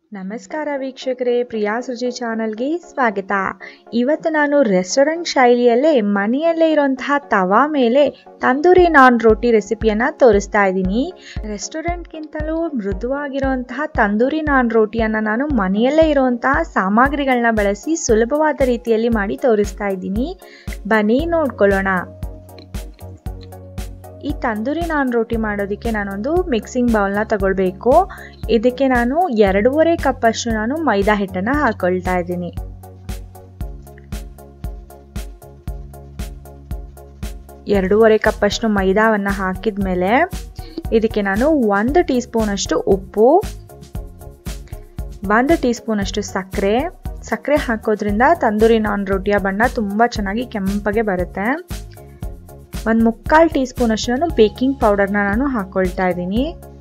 ನಮಸ್ಕಾರ ವೀಕ್ಷಕರೇ ಪ್ರಿಯಾ ಸುಜಿ ಚಾನಲ್ಗೆ ಸ್ವಾಗತ ಇವತ್ತು ನಾನು ರೆಸ್ಟೋರೆಂಟ್ ಶೈಲಿಯಲ್ಲೇ ಮನೆಯಲ್ಲೇ ಇರುವಂತಹ ತವಾ ಮೇಲೆ ತಂದೂರಿ ನಾನ್ ರೋಟಿ ರೆಸಿಪಿಯನ್ನು ತೋರಿಸ್ತಾ ಇದ್ದೀನಿ ರೆಸ್ಟೋರೆಂಟ್ಗಿಂತಲೂ ಮೃದುವಾಗಿರುವಂತಹ ತಂದೂರಿ ನಾನ್ ರೋಟಿಯನ್ನು ನಾನು ಮನೆಯಲ್ಲೇ ಇರುವಂತಹ ಸಾಮಗ್ರಿಗಳನ್ನ ಬಳಸಿ ಸುಲಭವಾದ ರೀತಿಯಲ್ಲಿ ಮಾಡಿ ತೋರಿಸ್ತಾ ಇದ್ದೀನಿ ಬನ್ನಿ ನೋಡ್ಕೊಳ್ಳೋಣ ಈ ತಂದೂರಿ ನಾನ್ ರೋಟಿ ಮಾಡೋದಕ್ಕೆ ನಾನೊಂದು ಮಿಕ್ಸಿಂಗ್ ಬೌಲ್ನ ತಗೊಳ್ಬೇಕು ಇದಕ್ಕೆ ನಾನು ಎರಡೂವರೆ ಕಪ್ಪಷ್ಟು ನಾನು ಮೈದಾ ಹಿಟ್ಟನ್ನು ಹಾಕೊಳ್ತಾ ಇದ್ದೀನಿ ಎರಡೂವರೆ ಕಪ್ಪಷ್ಟು ಮೈದಾವನ್ನು ಹಾಕಿದ ಮೇಲೆ ಇದಕ್ಕೆ ನಾನು ಒಂದು ಟೀ ಸ್ಪೂನಷ್ಟು ಉಪ್ಪು ಒಂದು ಟೀ ಸ್ಪೂನಷ್ಟು ಸಕ್ಕರೆ ಸಕ್ಕರೆ ಹಾಕೋದ್ರಿಂದ ತಂದೂರಿ ನಾನ್ ರೋಟಿಯ ಬಣ್ಣ ತುಂಬ ಚೆನ್ನಾಗಿ ಕೆಂಪಗೆ ಬರುತ್ತೆ ಒಂದು ಮುಕ್ಕಾಲು ಟೀ ಸ್ಪೂನಷ್ಟು ನಾನು ಬೇಕಿಂಗ್ ಪೌಡರ್ನ ನಾನು ಹಾಕ್ಕೊಳ್ತಾ ಇದ್ದೀನಿ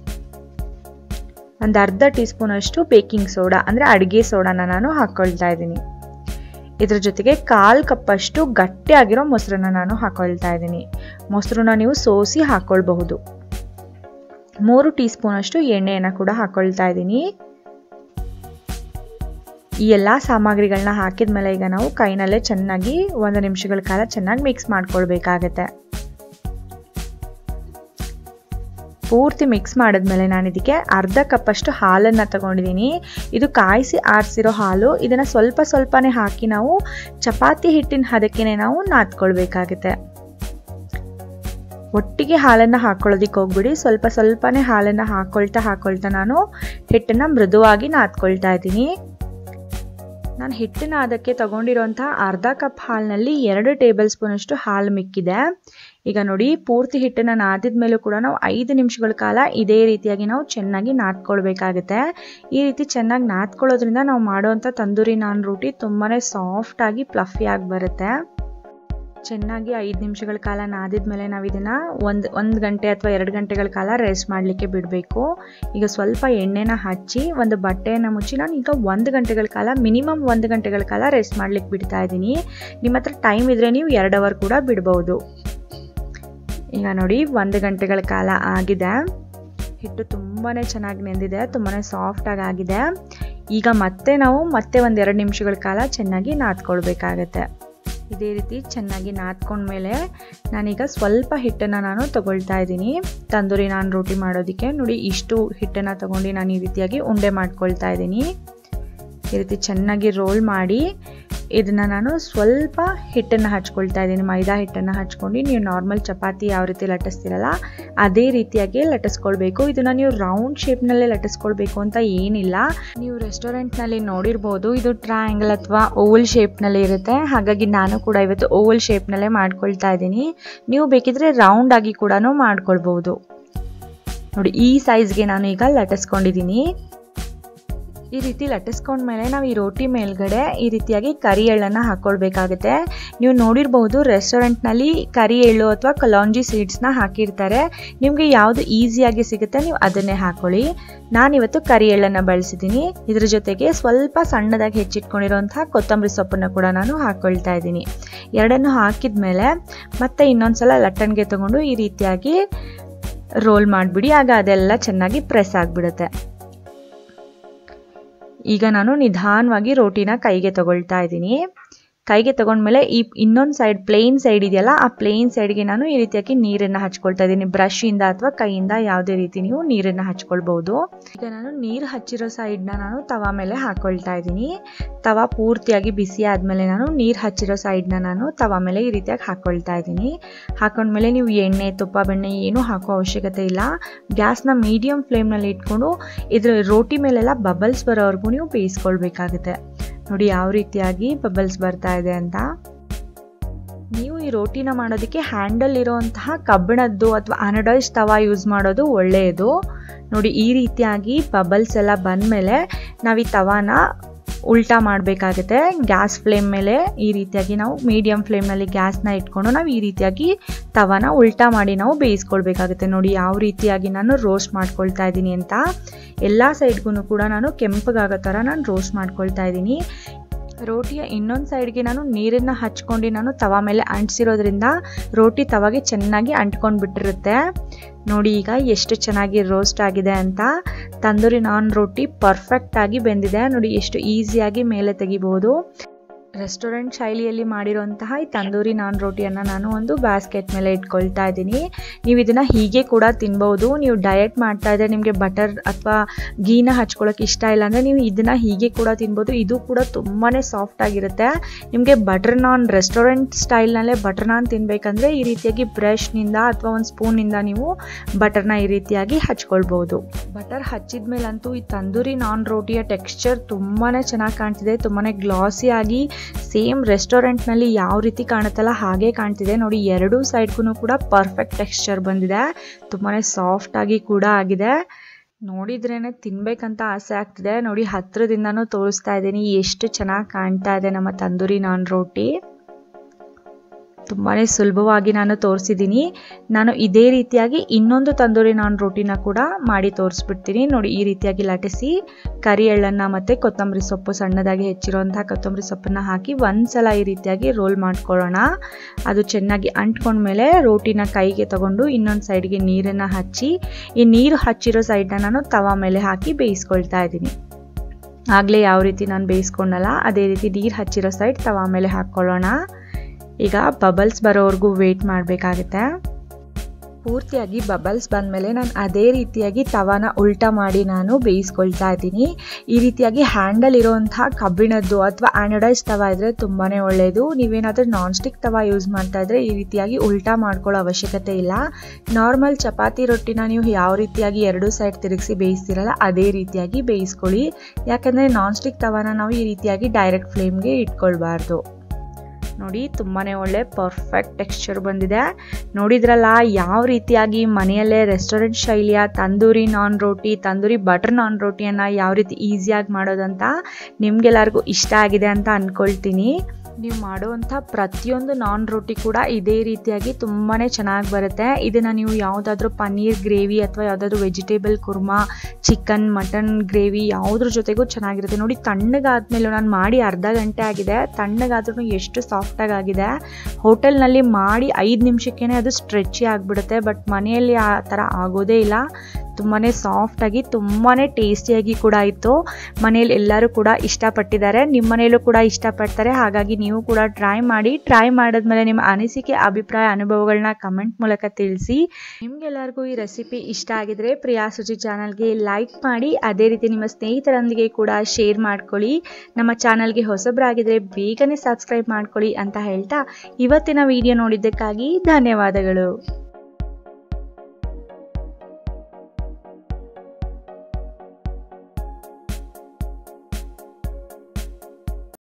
ಒಂದು ಅರ್ಧ ಟೀ ಸ್ಪೂನಷ್ಟು ಬೇಕಿಂಗ್ ಸೋಡಾ ಅಂದರೆ ಅಡುಗೆ ಸೋಡಾನ ನಾನು ಹಾಕ್ಕೊಳ್ತಾ ಇದ್ದೀನಿ ಇದ್ರ ಜೊತೆಗೆ ಕಾಲು ಕಪ್ಪಷ್ಟು ಗಟ್ಟಿಯಾಗಿರೋ ಮೊಸರನ್ನ ನಾನು ಹಾಕ್ಕೊಳ್ತಾ ಇದ್ದೀನಿ ಮೊಸರನ್ನ ನೀವು ಸೋಸಿ ಹಾಕ್ಕೊಳ್ಬಹುದು ಮೂರು ಟೀ ಸ್ಪೂನಷ್ಟು ಎಣ್ಣೆಯನ್ನು ಕೂಡ ಹಾಕ್ಕೊಳ್ತಾ ಇದ್ದೀನಿ ಈ ಎಲ್ಲ ಸಾಮಗ್ರಿಗಳನ್ನ ಹಾಕಿದ ಮೇಲೆ ಈಗ ನಾವು ಕೈನಲ್ಲೇ ಚೆನ್ನಾಗಿ ಒಂದು ನಿಮಿಷಗಳ ಕಾಲ ಚೆನ್ನಾಗಿ ಮಿಕ್ಸ್ ಮಾಡ್ಕೊಳ್ಬೇಕಾಗತ್ತೆ ಪೂರ್ತಿ ಮಿಕ್ಸ್ ಮಾಡಿದ್ಮೇಲೆ ನಾನು ಇದಕ್ಕೆ ಅರ್ಧ ಕಪ್ಪಷ್ಟು ಹಾಲನ್ನು ತಗೊಂಡಿದ್ದೀನಿ ಇದು ಕಾಯಿಸಿ ಆರಿಸಿರೋ ಹಾಲು ಇದನ್ನು ಸ್ವಲ್ಪ ಸ್ವಲ್ಪನೇ ಹಾಕಿ ನಾವು ಚಪಾತಿ ಹಿಟ್ಟಿನ ಹದಕ್ಕೆ ನಾವು ನಾದ್ಕೊಳ್ಬೇಕಾಗುತ್ತೆ ಒಟ್ಟಿಗೆ ಹಾಲನ್ನು ಹಾಕ್ಕೊಳ್ಳೋದಿಕ್ಕೆ ಹೋಗ್ಬಿಡಿ ಸ್ವಲ್ಪ ಸ್ವಲ್ಪನೇ ಹಾಲನ್ನು ಹಾಕ್ಕೊಳ್ತಾ ಹಾಕ್ಕೊಳ್ತಾ ನಾನು ಹಿಟ್ಟನ್ನು ಮೃದುವಾಗಿ ನಾದ್ಕೊಳ್ತಾ ಇದ್ದೀನಿ ನಾನು ಹಿಟ್ಟಿನ ಅದಕ್ಕೆ ತಗೊಂಡಿರೋಂಥ ಅರ್ಧ ಕಪ್ ಹಾಲಿನಲ್ಲಿ ಎರಡು ಟೇಬಲ್ ಸ್ಪೂನಷ್ಟು ಹಾಲು ಮಿಕ್ಕಿದೆ ಈಗ ನೋಡಿ ಪೂರ್ತಿ ಹಿಟ್ಟನ್ನು ನಾದಿದ ಮೇಲೂ ಕೂಡ ನಾವು ಐದು ನಿಮಿಷಗಳ ಕಾಲ ಇದೇ ರೀತಿಯಾಗಿ ನಾವು ಚೆನ್ನಾಗಿ ನಾದ್ಕೊಳ್ಬೇಕಾಗುತ್ತೆ ಈ ರೀತಿ ಚೆನ್ನಾಗಿ ನಾದ್ಕೊಳ್ಳೋದ್ರಿಂದ ನಾವು ಮಾಡುವಂಥ ತಂದೂರಿ ನಾನ್ ರೋಟಿ ತುಂಬಾ ಸಾಫ್ಟಾಗಿ ಫ್ಲಫಿಯಾಗಿ ಬರುತ್ತೆ ಚೆನ್ನಾಗಿ ಐದು ನಿಮಿಷಗಳ ಕಾಲ ನಾದಿದ ಮೇಲೆ ನಾವು ಇದನ್ನು ಒಂದು ಒಂದು ಗಂಟೆ ಅಥವಾ ಎರಡು ಗಂಟೆಗಳ ಕಾಲ ರೆಸ್ಟ್ ಮಾಡಲಿಕ್ಕೆ ಬಿಡಬೇಕು ಈಗ ಸ್ವಲ್ಪ ಎಣ್ಣೆನ ಹಚ್ಚಿ ಒಂದು ಬಟ್ಟೆಯನ್ನು ಮುಚ್ಚಿ ನಾನು ಈಗ ಒಂದು ಗಂಟೆಗಳ ಕಾಲ ಮಿನಿಮಮ್ ಒಂದು ಗಂಟೆಗಳ ಕಾಲ ರೆಸ್ಟ್ ಮಾಡಲಿಕ್ಕೆ ಬಿಡ್ತಾ ಇದ್ದೀನಿ ನಿಮ್ಮ ಹತ್ರ ಟೈಮ್ ಇದ್ದರೆ ನೀವು ಎರಡು ಅವರ್ ಕೂಡ ಬಿಡ್ಬೋದು ಈಗ ನೋಡಿ ಒಂದು ಗಂಟೆಗಳ ಕಾಲ ಆಗಿದೆ ಹಿಟ್ಟು ತುಂಬಾ ಚೆನ್ನಾಗಿ ನೆಂದಿದೆ ತುಂಬಾ ಸಾಫ್ಟಾಗಿ ಆಗಿದೆ ಈಗ ಮತ್ತೆ ನಾವು ಮತ್ತೆ ಒಂದು ಎರಡು ನಿಮಿಷಗಳ ಕಾಲ ಚೆನ್ನಾಗಿ ನಾದ್ಕೊಳ್ಬೇಕಾಗತ್ತೆ ಇದೇ ರೀತಿ ಚೆನ್ನಾಗಿ ನಾದ್ಕೊಂಡ್ಮೇಲೆ ನಾನೀಗ ಸ್ವಲ್ಪ ಹಿಟ್ಟನ್ನು ನಾನು ತಗೊಳ್ತಾ ಇದ್ದೀನಿ ತಂದೂರಿ ನಾನು ರೋಟಿ ಮಾಡೋದಕ್ಕೆ ನೋಡಿ ಇಷ್ಟು ಹಿಟ್ಟನ್ನು ತಗೊಂಡು ನಾನು ಈ ರೀತಿಯಾಗಿ ಉಂಡೆ ಮಾಡ್ಕೊಳ್ತಾ ಇದ್ದೀನಿ ಈ ರೀತಿ ಚೆನ್ನಾಗಿ ರೋಲ್ ಮಾಡಿ ಇದನ್ನು ನಾನು ಸ್ವಲ್ಪ ಹಿಟ್ಟನ್ನು ಹಚ್ಕೊಳ್ತಾ ಇದ್ದೀನಿ ಮೈದಾ ಹಿಟ್ಟನ್ನು ಹಚ್ಕೊಂಡು ನೀವು ನಾರ್ಮಲ್ ಚಪಾತಿ ಯಾವ ರೀತಿ ಲಟ್ಟಿಸ್ತೀರಲ್ಲ ಅದೇ ರೀತಿಯಾಗಿ ಲಟ್ಟಿಸ್ಕೊಳ್ಬೇಕು ಇದನ್ನು ನೀವು ರೌಂಡ್ ಶೇಪ್ನಲ್ಲೇ ಲಟ್ಟಿಸ್ಕೊಳ್ಬೇಕು ಅಂತ ಏನಿಲ್ಲ ನೀವು ರೆಸ್ಟೋರೆಂಟ್ನಲ್ಲಿ ನೋಡಿರ್ಬೋದು ಇದು ಟ್ರಯಾಂಗಲ್ ಅಥವಾ ಓವಲ್ ಶೇಪ್ನಲ್ಲಿ ಇರುತ್ತೆ ಹಾಗಾಗಿ ನಾನು ಕೂಡ ಇವತ್ತು ಓವಲ್ ಶೇಪ್ನಲ್ಲೇ ಮಾಡ್ಕೊಳ್ತಾ ಇದ್ದೀನಿ ನೀವು ಬೇಕಿದ್ರೆ ರೌಂಡ್ ಆಗಿ ಕೂಡ ಮಾಡ್ಕೊಳ್ಬೋದು ನೋಡಿ ಈ ಸೈಜ್ಗೆ ನಾನು ಈಗ ಲಟ್ಟಿಸ್ಕೊಂಡಿದ್ದೀನಿ ಈ ರೀತಿ ಲಟ್ಟಿಸ್ಕೊಂಡ್ಮೇಲೆ ನಾವು ಈ ರೋಟಿ ಮೇಲ್ಗಡೆ ಈ ರೀತಿಯಾಗಿ ಕರಿ ಎಳ್ಳನ್ನು ಹಾಕ್ಕೊಳ್ಬೇಕಾಗುತ್ತೆ ನೀವು ನೋಡಿರ್ಬಹುದು ರೆಸ್ಟೋರೆಂಟ್ನಲ್ಲಿ ಕರಿ ಎಳ್ಳು ಅಥವಾ ಕಲಾಂಜಿ ಸೀಡ್ಸ್ನ ಹಾಕಿರ್ತಾರೆ ನಿಮಗೆ ಯಾವುದು ಈಸಿಯಾಗಿ ಸಿಗುತ್ತೆ ನೀವು ಅದನ್ನೇ ಹಾಕೊಳ್ಳಿ ನಾನಿವತ್ತು ಕರಿ ಎಳ್ಳನ್ನು ಬಳಸಿದ್ದೀನಿ ಇದ್ರ ಜೊತೆಗೆ ಸ್ವಲ್ಪ ಸಣ್ಣದಾಗಿ ಹೆಚ್ಚಿಟ್ಕೊಂಡಿರೋಂಥ ಕೊತ್ತಂಬರಿ ಸೊಪ್ಪನ್ನು ಕೂಡ ನಾನು ಹಾಕ್ಕೊಳ್ತಾ ಇದ್ದೀನಿ ಎರಡನ್ನು ಹಾಕಿದ ಮೇಲೆ ಮತ್ತೆ ಇನ್ನೊಂದ್ಸಲ ಲಟ್ಟಣಿಗೆ ತಗೊಂಡು ಈ ರೀತಿಯಾಗಿ ರೋಲ್ ಮಾಡಿಬಿಡಿ ಆಗ ಅದೆಲ್ಲ ಚೆನ್ನಾಗಿ ಪ್ರೆಸ್ ಆಗಿಬಿಡುತ್ತೆ ಈಗ ನಾನು ನಿಧಾನವಾಗಿ ರೋಟಿನ ಕೈಗೆ ತಗೊಳ್ತಾ ಇದ್ದೀನಿ ಕೈಗೆ ತಗೊಂಡ್ಮೇಲೆ ಈ ಇನ್ನೊಂದು ಸೈಡ್ ಪ್ಲೇನ್ ಸೈಡ್ ಇದೆಯಲ್ಲ ಆ ಪ್ಲೇನ್ ಸೈಡ್ಗೆ ನಾನು ಈ ರೀತಿಯಾಗಿ ನೀರನ್ನು ಹಚ್ಕೊಳ್ತಾ ಇದ್ದೀನಿ ಬ್ರಷಿಂದ ಅಥವಾ ಕೈಯಿಂದ ಯಾವುದೇ ರೀತಿ ನೀವು ನೀರನ್ನು ಹಚ್ಕೊಳ್ಬಹುದು ಈಗ ನಾನು ನೀರು ಹಚ್ಚಿರೋ ಸೈಡ್ನ ನಾನು ತವಾ ಮೇಲೆ ಹಾಕೊಳ್ತಾ ಇದ್ದೀನಿ ತವಾ ಪೂರ್ತಿಯಾಗಿ ಬಿಸಿ ಆದಮೇಲೆ ನಾನು ನೀರು ಹಚ್ಚಿರೋ ಸೈಡ್ನ ನಾನು ತವಾ ಮೇಲೆ ಈ ರೀತಿಯಾಗಿ ಹಾಕೊಳ್ತಾ ಇದ್ದೀನಿ ಹಾಕೊಂಡ್ಮೇಲೆ ನೀವು ಎಣ್ಣೆ ತುಪ್ಪ ಬೆಣ್ಣೆ ಏನೂ ಹಾಕೋ ಅವಶ್ಯಕತೆ ಇಲ್ಲ ಗ್ಯಾಸ್ನ ಮೀಡಿಯಂ ಫ್ಲೇಮ್ನಲ್ಲಿ ಇಟ್ಕೊಂಡು ಇದ್ರ ರೋಟಿ ಮೇಲೆಲ್ಲ ಬಬಲ್ಸ್ ಬರೋವರೆಗೂ ನೀವು ಬೇಯಿಸ್ಕೊಳ್ಬೇಕಾಗುತ್ತೆ ನೋಡಿ ಯಾವ ರೀತಿಯಾಗಿ ಬಬಲ್ಸ್ ಬರ್ತಾ ಇದೆ ಅಂತ ನೀವು ಈ ರೋಟಿನ ಮಾಡೋದಕ್ಕೆ ಹ್ಯಾಂಡಲ್ ಇರೋಂತಹ ಕಬ್ಬಿಣದ್ದು ಅಥವಾ ಅನಡೈಸ್ ತವಾ ಯೂಸ್ ಮಾಡೋದು ಒಳ್ಳೆಯದು ನೋಡಿ ಈ ರೀತಿಯಾಗಿ ಬಬಲ್ಸ್ ಎಲ್ಲ ಬಂದಮೇಲೆ ನಾವು ಈ ತವಾನ ಉಲ್ಟಾ ಮಾಡಬೇಕಾಗುತ್ತೆ ಗ್ಯಾಸ್ ಫ್ಲೇಮ್ ಮೇಲೆ ಈ ರೀತಿಯಾಗಿ ನಾವು ಮೀಡಿಯಂ ಫ್ಲೇಮ್ನಲ್ಲಿ ಗ್ಯಾಸ್ನ ಇಟ್ಕೊಂಡು ನಾವು ಈ ರೀತಿಯಾಗಿ ತವಾನ ಉಲ್ಟಾ ಮಾಡಿ ನಾವು ಬೇಯಿಸ್ಕೊಳ್ಬೇಕಾಗುತ್ತೆ ನೋಡಿ ಯಾವ ರೀತಿಯಾಗಿ ನಾನು ರೋಸ್ಟ್ ಮಾಡ್ಕೊಳ್ತಾ ಇದ್ದೀನಿ ಅಂತ ಎಲ್ಲ ಸೈಡ್ಗೂ ಕೂಡ ನಾನು ಕೆಂಪಗಾಗೋ ಥರ ನಾನು ರೋಸ್ಟ್ ಮಾಡ್ಕೊಳ್ತಾ ಇದ್ದೀನಿ ರೋಟಿಯ ಇನ್ನೊಂದು ಸೈಡ್ಗೆ ನಾನು ನೀರನ್ನು ಹಚ್ಕೊಂಡು ನಾನು ತವಾ ಮೇಲೆ ಅಂಟಿಸಿರೋದ್ರಿಂದ ರೋಟಿ ತವಾಗೆ ಚೆನ್ನಾಗಿ ಅಂಟ್ಕೊಂಡು ಬಿಟ್ಟಿರುತ್ತೆ ನೋಡಿ ಈಗ ಎಷ್ಟು ಚೆನ್ನಾಗಿ ರೋಸ್ಟ್ ಆಗಿದೆ ಅಂತ ತಂದೂರಿ ನಾನ್ ರೋಟಿ ಪರ್ಫೆಕ್ಟಾಗಿ ಬೆಂದಿದೆ ನೋಡಿ ಎಷ್ಟು ಈಸಿಯಾಗಿ ಮೇಲೆ ತೆಗಿಬೋದು ರೆಸ್ಟೋರೆಂಟ್ ಶೈಲಿಯಲ್ಲಿ ಮಾಡಿರುವಂತಹ ಈ ತಂದೂರಿ ನಾನ್ ರೋಟಿಯನ್ನು ನಾನು ಒಂದು ಬ್ಯಾಸ್ಕೆಟ್ ಮೇಲೆ ಇಟ್ಕೊಳ್ತಾ ಇದ್ದೀನಿ ನೀವು ಇದನ್ನು ಹೀಗೆ ಕೂಡ ತಿನ್ಬೋದು ನೀವು ಡಯಟ್ ಮಾಡ್ತಾ ಇದ್ದರೆ ನಿಮಗೆ ಬಟರ್ ಅಥವಾ ಗೀನ ಹಚ್ಕೊಳ್ಳೋಕೆ ಇಷ್ಟ ಇಲ್ಲ ಅಂದರೆ ನೀವು ಇದನ್ನು ಹೀಗೆ ಕೂಡ ತಿನ್ಬೋದು ಇದು ಕೂಡ ತುಂಬಾ ಸಾಫ್ಟ್ ಆಗಿರುತ್ತೆ ನಿಮಗೆ ಬಟರ್ ನಾನ್ ರೆಸ್ಟೋರೆಂಟ್ ಸ್ಟೈಲ್ನಲ್ಲೇ ಬಟರ್ ನಾನ್ ತಿನ್ನಬೇಕಂದ್ರೆ ಈ ರೀತಿಯಾಗಿ ಬ್ರಷ್ನಿಂದ ಅಥವಾ ಒಂದು ಸ್ಪೂನಿಂದ ನೀವು ಬಟರ್ನ ಈ ರೀತಿಯಾಗಿ ಹಚ್ಕೊಳ್ಬೋದು ಬಟರ್ ಹಚ್ಚಿದ ಮೇಲಂತೂ ಈ ತಂದೂರಿ ನಾನ್ ರೋಟಿಯ ಟೆಕ್ಸ್ಚರ್ ತುಂಬಾ ಚೆನ್ನಾಗಿ ಕಾಣ್ತಿದೆ ತುಂಬಾ ಗ್ಲಾಸಿಯಾಗಿ ಸೇಮ್ ರೆಸ್ಟೋರೆಂಟ್ನಲ್ಲಿ ಯಾವ ರೀತಿ ಕಾಣುತ್ತಲ್ಲ ಹಾಗೆ ಕಾಣ್ತಿದೆ ನೋಡಿ ಎರಡೂ ಸೈಡ್ಗೂ ಕೂಡ ಪರ್ಫೆಕ್ಟ್ ಟೆಕ್ಸ್ಚರ್ ಬಂದಿದೆ ತುಂಬಾ ಸಾಫ್ಟ್ ಆಗಿ ಕೂಡ ಆಗಿದೆ ನೋಡಿದ್ರೇ ತಿನ್ಬೇಕಂತ ಆಸೆ ಆಗ್ತಿದೆ ನೋಡಿ ಹತ್ರದಿಂದನೂ ತೋರಿಸ್ತಾ ಇದ್ದೀನಿ ಎಷ್ಟು ಚೆನ್ನಾಗಿ ಕಾಣ್ತಾ ಇದೆ ನಮ್ಮ ತಂದೂರಿ ನಾನ್ ರೋಟಿ ತುಂಬಾ ಸುಲಭವಾಗಿ ನಾನು ತೋರಿಸಿದ್ದೀನಿ ನಾನು ಇದೇ ರೀತಿಯಾಗಿ ಇನ್ನೊಂದು ತಂದೂರಿ ನಾನ್ ರೋಟಿನ ಕೂಡ ಮಾಡಿ ತೋರಿಸ್ಬಿಡ್ತೀನಿ ನೋಡಿ ಈ ರೀತಿಯಾಗಿ ಲಟಿಸಿ ಕರಿ ಎಳ್ಳನ್ನು ಮತ್ತು ಕೊತ್ತಂಬರಿ ಸೊಪ್ಪು ಸಣ್ಣದಾಗಿ ಹೆಚ್ಚಿರುವಂತಹ ಕೊತ್ತಂಬರಿ ಸೊಪ್ಪನ್ನು ಹಾಕಿ ಒಂದ್ಸಲ ಈ ರೀತಿಯಾಗಿ ರೋಲ್ ಮಾಡ್ಕೊಳ್ಳೋಣ ಅದು ಚೆನ್ನಾಗಿ ಅಂಟ್ಕೊಂಡ್ಮೇಲೆ ರೋಟಿನ ಕೈಗೆ ತಗೊಂಡು ಇನ್ನೊಂದು ಸೈಡ್ಗೆ ನೀರನ್ನು ಹಚ್ಚಿ ಈ ನೀರು ಹಚ್ಚಿರೋ ಸೈಡನ್ನ ನಾನು ತವಾ ಮೇಲೆ ಹಾಕಿ ಬೇಯಿಸ್ಕೊಳ್ತಾ ಇದ್ದೀನಿ ಆಗಲೇ ಯಾವ ರೀತಿ ನಾನು ಬೇಯಿಸ್ಕೊಂಡಲ್ಲ ಅದೇ ರೀತಿ ನೀರು ಹಚ್ಚಿರೋ ಸೈಡ್ ತವಾ ಮೇಲೆ ಹಾಕ್ಕೊಳ್ಳೋಣ ಈಗ ಬಬಲ್ಸ್ ಬರೋವರೆಗೂ ವೇಟ್ ಮಾಡಬೇಕಾಗುತ್ತೆ ಪೂರ್ತಿಯಾಗಿ ಬಬಲ್ಸ್ ಬಂದಮೇಲೆ ನಾನು ಅದೇ ರೀತಿಯಾಗಿ ತವಾನ ಉಲ್ಟಾ ಮಾಡಿ ನಾನು ಬೇಯಿಸ್ಕೊಳ್ತಾ ಇದ್ದೀನಿ ಈ ರೀತಿಯಾಗಿ ಹ್ಯಾಂಡಲ್ ಇರೋವಂತಹ ಕಬ್ಬಿಣದ್ದು ಅಥವಾ ಆ್ಯನಡೈಸ್ ತವ ಇದ್ದರೆ ತುಂಬಾ ಒಳ್ಳೆಯದು ನೀವೇನಾದರೂ ನಾನ್ ಸ್ಟಿಕ್ ತವ ಯೂಸ್ ಮಾಡ್ತಾ ಇದ್ರೆ ಈ ರೀತಿಯಾಗಿ ಉಲ್ಟಾ ಮಾಡ್ಕೊಳ್ಳೋ ಅವಶ್ಯಕತೆ ಇಲ್ಲ ನಾರ್ಮಲ್ ಚಪಾತಿ ರೊಟ್ಟಿನ ನೀವು ಯಾವ ರೀತಿಯಾಗಿ ಎರಡು ಸೈಡ್ ತಿರುಗಿಸಿ ಬೇಯಿಸ್ತಿರಲ್ಲ ಅದೇ ರೀತಿಯಾಗಿ ಬೇಯಿಸ್ಕೊಳ್ಳಿ ಯಾಕಂದರೆ ನಾನ್ ಸ್ಟಿಕ್ ತವಾನ ನಾವು ಈ ರೀತಿಯಾಗಿ ಡೈರೆಕ್ಟ್ ಫ್ಲೇಮ್ಗೆ ಇಟ್ಕೊಳ್ಬಾರ್ದು ನೋಡಿ ತುಂಬಾ ಒಳ್ಳೆ ಪರ್ಫೆಕ್ಟ್ ಟೆಕ್ಸ್ಚರ್ ಬಂದಿದೆ ನೋಡಿದ್ರಲ್ಲ ಯಾವ ರೀತಿಯಾಗಿ ಮನೆಯಲ್ಲೇ ರೆಸ್ಟೋರೆಂಟ್ ಶೈಲಿಯ ತಂದೂರಿ ನಾನ್ ರೋಟಿ ತಂದೂರಿ ಬಟರ್ ನಾನ್ ರೋಟಿಯನ್ನು ಯಾವ ರೀತಿ ಈಸಿಯಾಗಿ ಮಾಡೋದಂತ ನಿಮ್ಗೆಲ್ಲರಿಗೂ ಇಷ್ಟ ಆಗಿದೆ ಅಂತ ಅಂದ್ಕೊಳ್ತೀನಿ ನೀವು ಮಾಡುವಂಥ ಪ್ರತಿಯೊಂದು ನಾನ್ ರೋಟಿ ಕೂಡ ಇದೇ ರೀತಿಯಾಗಿ ತುಂಬಾ ಚೆನ್ನಾಗಿ ಬರುತ್ತೆ ಇದನ್ನು ನೀವು ಯಾವುದಾದ್ರೂ ಪನ್ನೀರ್ ಗ್ರೇವಿ ಅಥವಾ ಯಾವುದಾದ್ರೂ vegetable kurma chicken mutton gravy ಯಾವುದ್ರ ಜೊತೆಗೂ ಚೆನ್ನಾಗಿರುತ್ತೆ ನೋಡಿ ತಣ್ಣಗಾದ್ಮೇಲೆ ನಾನು ಮಾಡಿ ಅರ್ಧ ಗಂಟೆ ಆಗಿದೆ ತಣ್ಣಗಾದ್ರೂ ಎಷ್ಟು ಸಾಫ್ಟಾಗಿ ಆಗಿದೆ ಹೋಟೆಲ್ನಲ್ಲಿ ಮಾಡಿ ಐದು ನಿಮಿಷಕ್ಕೇ ಅದು ಸ್ಟ್ರೆಚ್ಚಿ ಆಗಿಬಿಡುತ್ತೆ ಬಟ್ ಮನೆಯಲ್ಲಿ ಆ ಥರ ಆಗೋದೇ ಇಲ್ಲ ತುಂಬಾ ಸಾಫ್ಟಾಗಿ ತುಂಬಾ ಟೇಸ್ಟಿಯಾಗಿ ಕೂಡ ಇತ್ತು ಮನೇಲಿ ಎಲ್ಲರೂ ಕೂಡ ಇಷ್ಟಪಟ್ಟಿದ್ದಾರೆ ನಿಮ್ಮ ಮನೆಯಲ್ಲೂ ಕೂಡ ಇಷ್ಟಪಡ್ತಾರೆ ಹಾಗಾಗಿ ನೀವು ಕೂಡ ಟ್ರೈ ಮಾಡಿ ಟ್ರೈ ಮಾಡಿದ್ಮೇಲೆ ನಿಮ್ಮ ಅನಿಸಿಕೆ ಅಭಿಪ್ರಾಯ ಅನುಭವಗಳನ್ನ ಕಮೆಂಟ್ ಮೂಲಕ ತಿಳಿಸಿ ನಿಮ್ಗೆಲ್ಲರಿಗೂ ಈ ರೆಸಿಪಿ ಇಷ್ಟ ಆಗಿದ್ರೆ ಪ್ರಿಯಾ ಸುಜಿ ಚಾನಲ್ಗೆ ಲೈಕ್ ಮಾಡಿ ಅದೇ ರೀತಿ ನಿಮ್ಮ ಸ್ನೇಹಿತರೊಂದಿಗೆ ಕೂಡ ಶೇರ್ ಮಾಡ್ಕೊಳ್ಳಿ ನಮ್ಮ ಚಾನಲ್ಗೆ ಹೊಸಬರಾಗಿದ್ರೆ ಬೇಗನೆ ಸಬ್ಸ್ಕ್ರೈಬ್ ಮಾಡ್ಕೊಳ್ಳಿ ಅಂತ ಹೇಳ್ತಾ ಇವತ್ತಿನ ವಿಡಿಯೋ ನೋಡಿದ್ದಕ್ಕಾಗಿ ಧನ್ಯವಾದಗಳು